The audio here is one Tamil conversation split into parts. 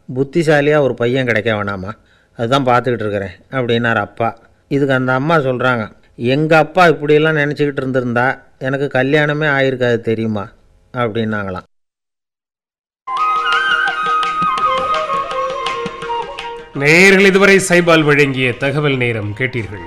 புத்திசாலியாக ஒரு பையன் கிடைக்க வேணாமா அதுதான் பார்த்துக்கிட்டு இருக்கிறேன் அப்படின்னார் அப்பா இதுக்கு அந்த அம்மா சொல்கிறாங்க எங்கள் அப்பா இப்படியெல்லாம் நினச்சிக்கிட்டு இருந்திருந்தா எனக்கு கல்யாணமே ஆயிருக்காது தெரியுமா அப்படின்னாங்களாம் நேயர்கள் இதுவரை சைபால் வழங்கிய தகவல் நேரம் கேட்டீர்கள்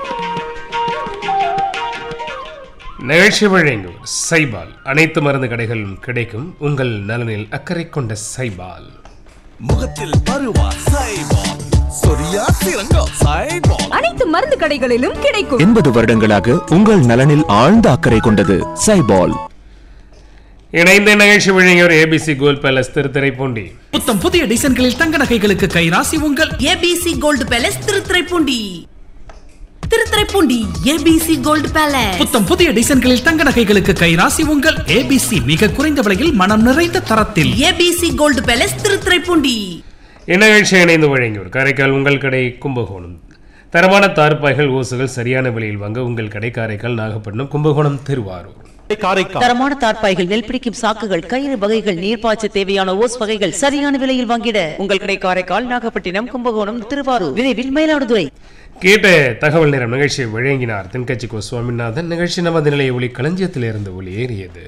நிகழ்ச்சி வழங்கும் சைபால் அனைத்து மருந்து கடைகளிலும் கிடைக்கும் உங்கள் நலனில் அக்கறை கொண்ட சைபால் முகத்தில் பருவா சைபால் சொரியா சிறங்கா சைபால் அனைத்து மருந்து கடைகளிலும் கிடைக்கும் எண்பது வருடங்களாக உங்கள் நலனில் ஆழ்ந்த அக்கறை கொண்டது சைபால் இணைந்த நிகழ்ச்சி வழங்கியோர் ஏபிசி கோல் பேலஸ் திருத்துறைப்பூண்டி புத்தம் புதிய டிசைன்களில் தங்க நகைகளுக்கு கைராசி உங்கள் ABC gold palace Thiruthuraipoondi Thiruthuraipoondi ABC gold palace புத்தம் புதிய டிசைன்களில் தங்க நகைகளுக்கு கைராசி உங்கள் ஏபிசி மிக குறைந்த விலையில் மனம் நிறைந்த தரத்தில் ஏபிசி கோல்டு பேலஸ் திருத்துறைப்பூண்டி இந்நிகழ்ச்சி இணைந்து வழங்கியோர் காரைக்கால் உங்கள் கடை கும்பகோணம் தரமான தார்ப்பாய்கள் ஓசுகள் சரியான விலையில் வாங்க உங்கள் கடை காரைக்கால் நாகப்பட்டினம் கும்பகோணம் திருவாரூர் காரைக்கால் தரமான தார்ப்பாய்கள் நெல் பிடிக்கும் சாக்குகள் கயிறு வகைகள் நீர்ப்பாய்ச்ச தேவையான ஓஸ் வகைகள் சரியான விலையில் வாங்கிட உங்கள் கடை காரைக்கால் நாகப்பட்டினம் கும்பகோணம் திருவாரூர் விரைவில் மயிலாடுதுறை கேட்ட தகவல் நேரம் நிகழ்ச்சியை வழங்கினார் தென்கட்சி கோ சுவாமிநாதன் நிகழ்ச்சி நமது நிலைய ஒளி களஞ்சியத்திலிருந்து ஒளியேறியது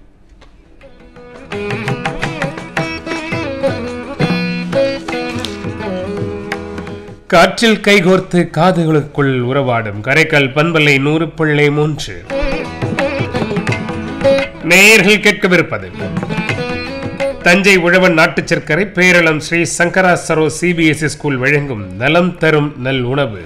காற்றில் கைகோர்த்து காதுகளுக்குள் உறவாடும் கரைக்கல் பண்பலை நூறு பிள்ளை மூன்று நேயர்கள் கேட்கவிருப்பது தஞ்சை உழவன் நாட்டுச் சர்க்கரை பேரளம் ஸ்ரீ சங்கரா சரோ சிபிஎஸ்இ ஸ்கூல் வழங்கும் நலம் தரும் நல் உணவு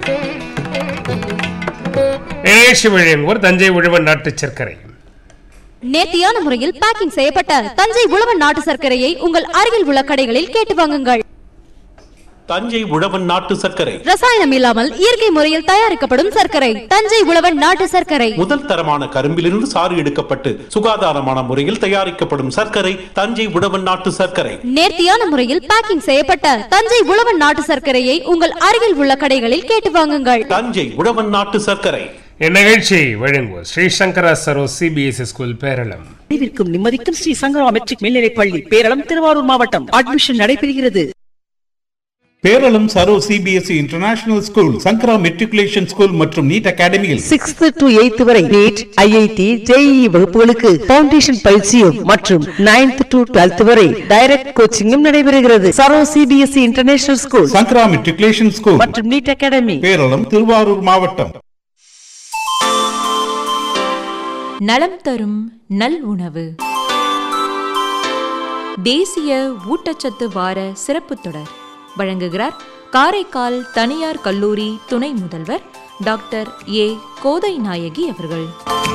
நிகழ்ச்சி வழங்குவோர் தஞ்சை உழவன் நாட்டுச் சர்க்கரை நேர்த்தியான முறையில் பேக்கிங் செய்யப்பட்ட தஞ்சை உழவன் நாட்டு சர்க்கரையை உங்கள் அருகில் உள்ள கடைகளில் கேட்டு வாங்குங்கள் தஞ்சை உழவன் நாட்டு சர்க்கரை ரசாயனம் இல்லாமல் இயற்கை முறையில் தயாரிக்கப்படும் சர்க்கரை தஞ்சை உழவன் நாட்டு சர்க்கரை முதல் தரமான கரும்பிலிருந்து சாறு எடுக்கப்பட்டு சுகாதாரமான முறையில் தயாரிக்கப்படும் சர்க்கரை தஞ்சை உழவன் நாட்டு சர்க்கரை நேர்த்தியான முறையில் பேக்கிங் செய்யப்பட்ட தஞ்சை உழவன் நாட்டு சர்க்கரையை உங்கள் அருகில் உள்ள கடைகளில் கேட்டு வாங்குங்கள் தஞ்சை உழவன் நாட்டு சர்க்கரை இந்நிகழ்ச்சியை வழங்குவோர் ஸ்ரீ சங்கரா சரோ சிபிஎஸ்இ ஸ்கூல் பேரளம் அறிவிற்கும் நிம்மதிக்கும் ஸ்ரீ சங்கரா மெட்ரிக் மேல்நிலைப் பள்ளி பேரளம் திருவாரூர் மாவட்டம் அட்மிஷன் நடைபெறுகிறது Peralam Saro CBSE international school Sankara matriculation school மற்றும் நீட் அகாடமியில் சிக்ஸ்த் டு எய்த் வரை நீட் ஐஐடி ஜேஇ வகுப்புகளுக்கு பவுண்டேஷன் பயிற்சியும் மற்றும் நைன்த் டு டுவெல்த் வரை டைரக்ட் கோச்சிங்கும் நடைபெறுகிறது Saro CBSE international school Sankara matriculation school மற்றும் நீட் அகாடமி பேரளம் திருவாரூர் மாவட்டம் நலம் தரும் நல் உணவு தேசிய ஊட்டச்சத்து வார சிறப்பு தொடர் வழங்குகிறார் காரைக்கால் தனியார் கல்லூரி துணை முதல்வர் டாக்டர் ஏ கோதை நாயகி அவர்கள்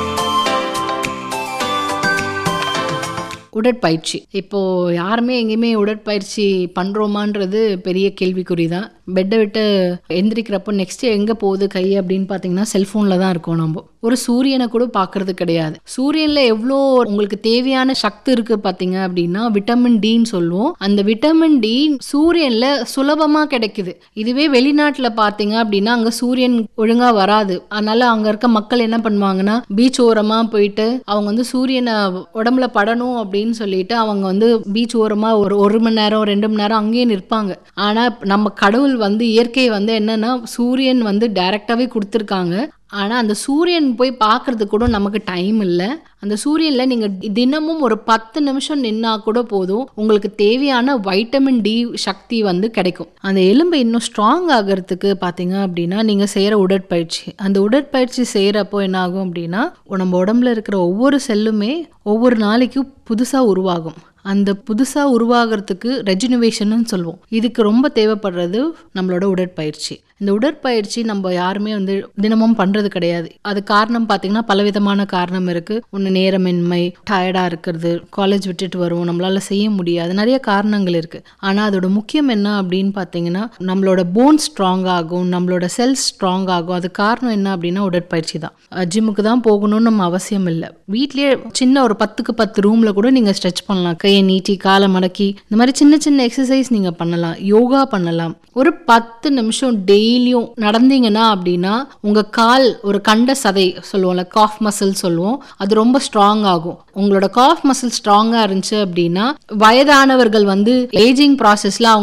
உடற்பயிற்சி இப்போ யாருமே எங்கேயுமே உடற்பயிற்சி பண்றோமான்றது பெரிய கேள்விக்குறி தான் பெட்டை விட்டு எந்திரிக்கிறப்போ நெக்ஸ்ட் எங்க போகுது கை அப்படின்னு பார்த்தீங்கன்னா செல்போன்ல தான் இருக்கோம் நம்ம ஒரு சூரியனை கூட பார்க்கறது கிடையாது சூரியன்ல எவ்வளோ உங்களுக்கு தேவையான சக்தி இருக்கு பார்த்தீங்க அப்படின்னா விட்டமின் டின்னு சொல்லுவோம் அந்த விட்டமின் டி சூரியன்ல சுலபமா கிடைக்குது இதுவே வெளிநாட்டுல பார்த்தீங்க அப்படின்னா அங்க சூரியன் ஒழுங்கா வராது அதனால அங்க இருக்க மக்கள் என்ன பண்ணுவாங்கன்னா பீச் ஓரமா போயிட்டு அவங்க வந்து சூரியனை உடம்புல படணும் அப்படின்னு சொல்லிட்டு அவங்க வந்து பீச் ஓரமா ஒரு ஒரு மணி நேரம் ரெண்டு மணி நேரம் அங்கேயே நிற்பாங்க ஆனா நம்ம கடவுள் வந்து இயற்கை வந்து என்னன்னா சூரியன் வந்து டைரக்டாவே கொடுத்துருக்காங்க ஆனா அந்த சூரியன் போய் பார்க்கறதுக்கு கூட நமக்கு டைம் இல்லை அந்த சூரியன்ல நீங்க தினமும் ஒரு பத்து நிமிஷம் நின்னா கூட போதும் உங்களுக்கு தேவையான வைட்டமின் டி சக்தி வந்து கிடைக்கும் அந்த எலும்பு இன்னும் ஸ்ட்ராங் ஆகிறதுக்கு பார்த்தீங்க அப்படின்னா நீங்க செய்யற உடற்பயிற்சி அந்த உடற்பயிற்சி செய்யறப்போ என்ன ஆகும் அப்படின்னா நம்ம உடம்புல இருக்கிற ஒவ்வொரு செல்லுமே ஒவ்வொரு நாளைக்கும் புதுசா உருவாகும் அந்த புதுசாக உருவாகிறதுக்கு ரெஜினுவேஷன் சொல்லுவோம் இதுக்கு ரொம்ப தேவைப்படுறது நம்மளோட உடற்பயிற்சி இந்த உடற்பயிற்சி நம்ம யாருமே வந்து தினமும் பண்றது கிடையாது அது காரணம் பார்த்தீங்கன்னா பலவிதமான காரணம் இருக்கு ஒன்று நேரமின்மை டயர்டா இருக்கிறது காலேஜ் விட்டுட்டு வருவோம் நம்மளால செய்ய முடியாது நிறைய காரணங்கள் இருக்கு ஆனா அதோட முக்கியம் என்ன அப்படின்னு பார்த்தீங்கன்னா நம்மளோட போன் ஸ்ட்ராங் ஆகும் நம்மளோட செல்ஸ் ஸ்ட்ராங் ஆகும் அது காரணம் என்ன அப்படின்னா உடற்பயிற்சி தான் ஜிம்முக்கு தான் போகணும்னு நம்ம அவசியம் இல்லை வீட்லயே சின்ன ஒரு பத்துக்கு பத்து ரூம்ல கூட நீங்க ஸ்ட்ரெச் பண்ணலாம் கையை நீட்டி காலை மடக்கி இந்த மாதிரி சின்ன சின்ன எக்ஸசைஸ் நீங்க பண்ணலாம் யோகா பண்ணலாம் ஒரு பத்து நிமிஷம் டெய்லியும் நடந்தீங்கன்னா அப்படின்னா உங்க கால் ஒரு கண்ட சதை சொல்லுவோம்ல காஃப் மசில் சொல்லுவோம் அது ரொம்ப ஸ்ட்ராங் ஆகும் உங்களோட காஃப் மசில் ஸ்ட்ராங்கா இருந்துச்சு அப்படின்னா வயதானவர்கள் வந்து ஏஜிங் ப்ராசஸ்ல அவங்க